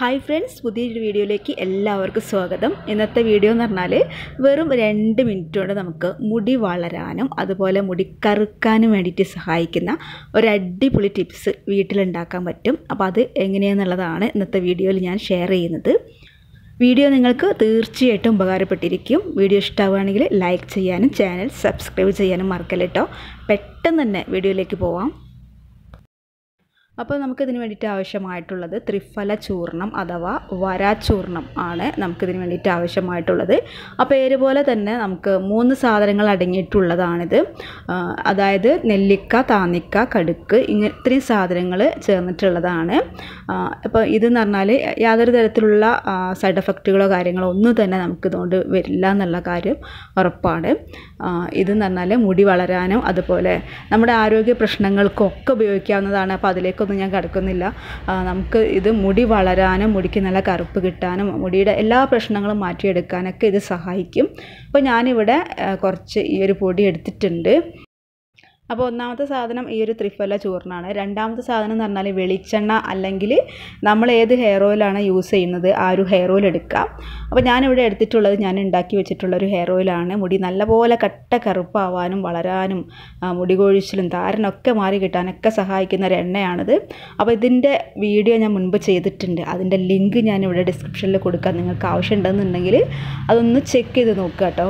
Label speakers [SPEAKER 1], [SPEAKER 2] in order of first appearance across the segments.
[SPEAKER 1] hi friends പുതിയൊരു വീഡിയോയിലേക്ക് എല്ലാവർക്കും സ്വാഗതം ഇന്നത്തെ വീഡിയോ എന്ന് പറഞ്ഞാൽ വെറും രണ്ട് മിനിറ്റ് കൊണ്ട് നമുക്ക് മുടി വളരാനും അതുപോലെ മുടി കറുക്കാനും വേണ്ടിയിട്ട് സഹായിക്കുന്ന ഒരു അടിപൊളി ടിപ്സ് വീട്ടിലുണ്ടാക്കാൻ പറ്റും അപ്പോൾ അത് എങ്ങനെയാണെന്നുള്ളതാണ് ഇന്നത്തെ വീഡിയോയിൽ ഞാൻ ഷെയർ ചെയ്യുന്നത് വീഡിയോ നിങ്ങൾക്ക് തീർച്ചയായിട്ടും ഉപകാരപ്പെട്ടിരിക്കും വീഡിയോ ഇഷ്ടമാവുകയാണെങ്കിൽ ലൈക്ക് ചെയ്യാനും ചാനൽ സബ്സ്ക്രൈബ് ചെയ്യാനും മറക്കല്ല കേട്ടോ പെട്ടെന്ന് തന്നെ വീഡിയോയിലേക്ക് പോവാം അപ്പോൾ നമുക്കിതിന് വേണ്ടിയിട്ട് ആവശ്യമായിട്ടുള്ളത് ത്രിഫല ചൂർണം അഥവാ വരാച്ചൂർണം ആണ് നമുക്കിതിന് വേണ്ടിയിട്ട് ആവശ്യമായിട്ടുള്ളത് ആ പേര് പോലെ തന്നെ നമുക്ക് മൂന്ന് സാധനങ്ങൾ അടങ്ങിയിട്ടുള്ളതാണിത് അതായത് നെല്ലിക്ക താന്നിക്ക കടുക്ക് ഇങ്ങനെ ഇത്രയും സാധനങ്ങൾ ചേർന്നിട്ടുള്ളതാണ് അപ്പോൾ ഇതെന്ന് പറഞ്ഞാൽ യാതൊരു തരത്തിലുള്ള സൈഡ് എഫക്റ്റുകളോ കാര്യങ്ങളോ ഒന്നും തന്നെ നമുക്കിതുകൊണ്ട് വരില്ല എന്നുള്ള കാര്യം ഉറപ്പാണ് ഇതെന്ന് പറഞ്ഞാൽ മുടി വളരാനും അതുപോലെ നമ്മുടെ ആരോഗ്യ പ്രശ്നങ്ങൾക്കൊക്കെ ഉപയോഗിക്കാവുന്നതാണ് അപ്പോൾ അതിലേക്ക് ഒന്നും ഞാൻ കിടക്കുന്നില്ല നമുക്ക് ഇത് മുടി വളരാനും മുടിക്ക് നല്ല കറുപ്പ് കിട്ടാനും മുടിയുടെ എല്ലാ പ്രശ്നങ്ങളും മാറ്റിയെടുക്കാനൊക്കെ ഇത് സഹായിക്കും അപ്പോൾ ഞാനിവിടെ കുറച്ച് ഈ ഒരു പൊടി എടുത്തിട്ടുണ്ട് അപ്പോൾ ഒന്നാമത്തെ സാധനം ഈ ഒരു ത്രിഫല ചൂർണ്ണമാണ് രണ്ടാമത്തെ സാധനം എന്ന് പറഞ്ഞാൽ വെളിച്ചെണ്ണ അല്ലെങ്കിൽ നമ്മൾ ഏത് ഹെയർ ഓയിലാണ് യൂസ് ചെയ്യുന്നത് ആ ഒരു ഹെയർ ഓയിൽ എടുക്കാം അപ്പോൾ ഞാനിവിടെ എടുത്തിട്ടുള്ളത് ഞാൻ ഉണ്ടാക്കി വെച്ചിട്ടുള്ള ഒരു ഹെയർ ഓയിലാണ് മുടി നല്ലപോലെ കട്ട കറുപ്പാവാനും വളരാനും മുടി കൊഴിച്ചിലും താരനൊക്കെ മാറി കിട്ടാനൊക്കെ സഹായിക്കുന്ന ഒരു എണ്ണയാണിത് അപ്പോൾ ഇതിൻ്റെ വീഡിയോ ഞാൻ മുൻപ് ചെയ്തിട്ടുണ്ട് അതിൻ്റെ ലിങ്ക് ഞാനിവിടെ ഡിസ്ക്രിപ്ഷനിൽ കൊടുക്കാം നിങ്ങൾക്ക് ആവശ്യമുണ്ടെന്നുണ്ടെങ്കിൽ അതൊന്ന് ചെക്ക് ചെയ്ത് നോക്കുക കേട്ടോ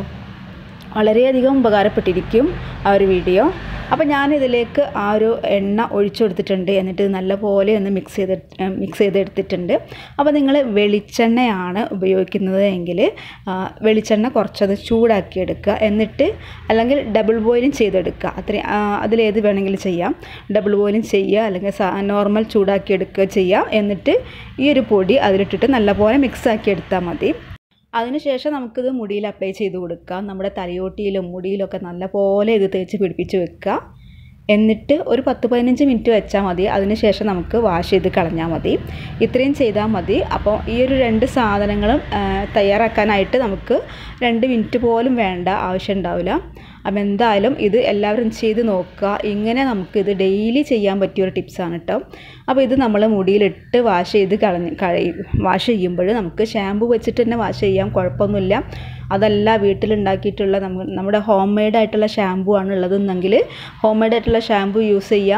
[SPEAKER 1] വളരെയധികം ഉപകാരപ്പെട്ടിരിക്കും ആ ഒരു വീഡിയോ അപ്പോൾ ഞാനിതിലേക്ക് ആ ഒരു എണ്ണ ഒഴിച്ചു കൊടുത്തിട്ടുണ്ട് എന്നിട്ട് നല്ലപോലെ ഒന്ന് മിക്സ് ചെയ്ത് മിക്സ് ചെയ്തെടുത്തിട്ടുണ്ട് അപ്പോൾ നിങ്ങൾ വെളിച്ചെണ്ണയാണ് ഉപയോഗിക്കുന്നത് എങ്കിൽ വെളിച്ചെണ്ണ കുറച്ചത് ചൂടാക്കി എടുക്കുക എന്നിട്ട് അല്ലെങ്കിൽ ഡബിൾ ബോയിലും ചെയ്തെടുക്കുക അത്രയും അതിലേത് വേണമെങ്കിലും ചെയ്യാം ഡബിൾ ബോയിലും ചെയ്യുക അല്ലെങ്കിൽ നോർമൽ ചൂടാക്കി എടുക്കുക ചെയ്യുക എന്നിട്ട് ഈ ഒരു പൊടി അതിലിട്ടിട്ട് നല്ലപോലെ മിക്സ് ആക്കി എടുത്താൽ മതി അതിനുശേഷം നമുക്കിത് മുടിയിൽ അപ്ലൈ ചെയ്ത് കൊടുക്കാം നമ്മുടെ തലയോട്ടിയിലും മുടിയിലൊക്കെ നല്ലപോലെ ഇത് തേച്ച് പിടിപ്പിച്ച് വെക്കുക എന്നിട്ട് ഒരു പത്ത് പതിനഞ്ച് മിനിറ്റ് വെച്ചാൽ മതി അതിനുശേഷം നമുക്ക് വാഷ് ചെയ്ത് കളഞ്ഞാൽ മതി ഇത്രയും ചെയ്താൽ മതി അപ്പോൾ ഈ ഒരു രണ്ട് സാധനങ്ങളും തയ്യാറാക്കാനായിട്ട് നമുക്ക് രണ്ട് മിനിറ്റ് പോലും വേണ്ട ആവശ്യം ഉണ്ടാവില്ല അപ്പം എന്തായാലും ഇത് എല്ലാവരും ചെയ്ത് നോക്കുക ഇങ്ങനെ നമുക്കിത് ഡെയിലി ചെയ്യാൻ പറ്റിയ ഒരു ടിപ്സാണ് കേട്ടോ അപ്പോൾ ഇത് നമ്മൾ മുടിയിലിട്ട് വാഷ് ചെയ്ത് കളഞ്ഞ് കഴി വാഷ് ചെയ്യുമ്പോൾ നമുക്ക് ഷാമ്പു വെച്ചിട്ട് തന്നെ വാഷ് ചെയ്യാം കുഴപ്പമൊന്നുമില്ല അതല്ല വീട്ടിലുണ്ടാക്കിയിട്ടുള്ള നമ്മൾ നമ്മുടെ ഹോം മെയ്ഡ് ആയിട്ടുള്ള ഷാമ്പു ആണ് ഉള്ളതെന്നെങ്കിൽ ഹോം മെയ്ഡ് ആയിട്ടുള്ള ഷാമ്പു യൂസ് ചെയ്യാം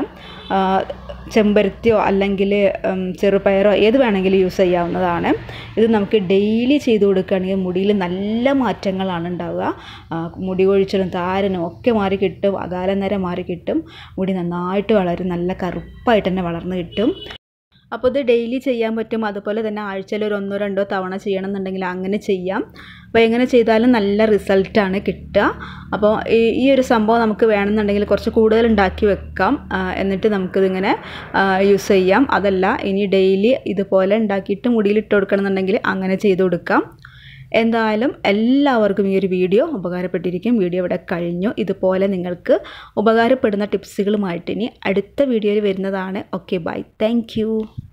[SPEAKER 1] ചെമ്പരത്തിയോ അല്ലെങ്കിൽ ചെറുപയറോ ഏത് വേണമെങ്കിലും യൂസ് ചെയ്യാവുന്നതാണ് ഇത് നമുക്ക് ഡെയിലി ചെയ്ത് കൊടുക്കുകയാണെങ്കിൽ മുടിയിൽ നല്ല മാറ്റങ്ങളാണ് ഉണ്ടാവുക മുടി കൊഴിച്ചിലും താരനും ഒക്കെ മാറി കിട്ടും അകാല നേരം മാറി കിട്ടും മുടി നന്നായിട്ട് വളരും നല്ല കറുപ്പായിട്ട് തന്നെ വളർന്ന് കിട്ടും അപ്പോൾ ഇത് ഡെയിലി ചെയ്യാൻ പറ്റും അതുപോലെ തന്നെ ആഴ്ചയിൽ ഒരു ഒന്നോ രണ്ടോ തവണ ചെയ്യണമെന്നുണ്ടെങ്കിൽ അങ്ങനെ ചെയ്യാം അപ്പോൾ എങ്ങനെ ചെയ്താലും നല്ല റിസൾട്ടാണ് കിട്ടുക അപ്പോൾ ഈ ഒരു സംഭവം നമുക്ക് വേണമെന്നുണ്ടെങ്കിൽ കുറച്ച് കൂടുതൽ ഉണ്ടാക്കി വെക്കാം എന്നിട്ട് നമുക്കിതിങ്ങനെ യൂസ് ചെയ്യാം അതല്ല ഇനി ഡെയിലി ഇതുപോലെ ഉണ്ടാക്കിയിട്ട് മുടിയിൽ ഇട്ട് കൊടുക്കണമെന്നുണ്ടെങ്കിൽ അങ്ങനെ ചെയ്ത് കൊടുക്കാം എന്തായാലും എല്ലാവർക്കും ഈ ഒരു വീഡിയോ ഉപകാരപ്പെട്ടിരിക്കും വീഡിയോ ഇവിടെ കഴിഞ്ഞു ഇതുപോലെ നിങ്ങൾക്ക് ഉപകാരപ്പെടുന്ന ടിപ്സുകളുമായിട്ട് ഇനി അടുത്ത വീഡിയോയിൽ വരുന്നതാണ് ഓക്കെ ബൈ താങ്ക്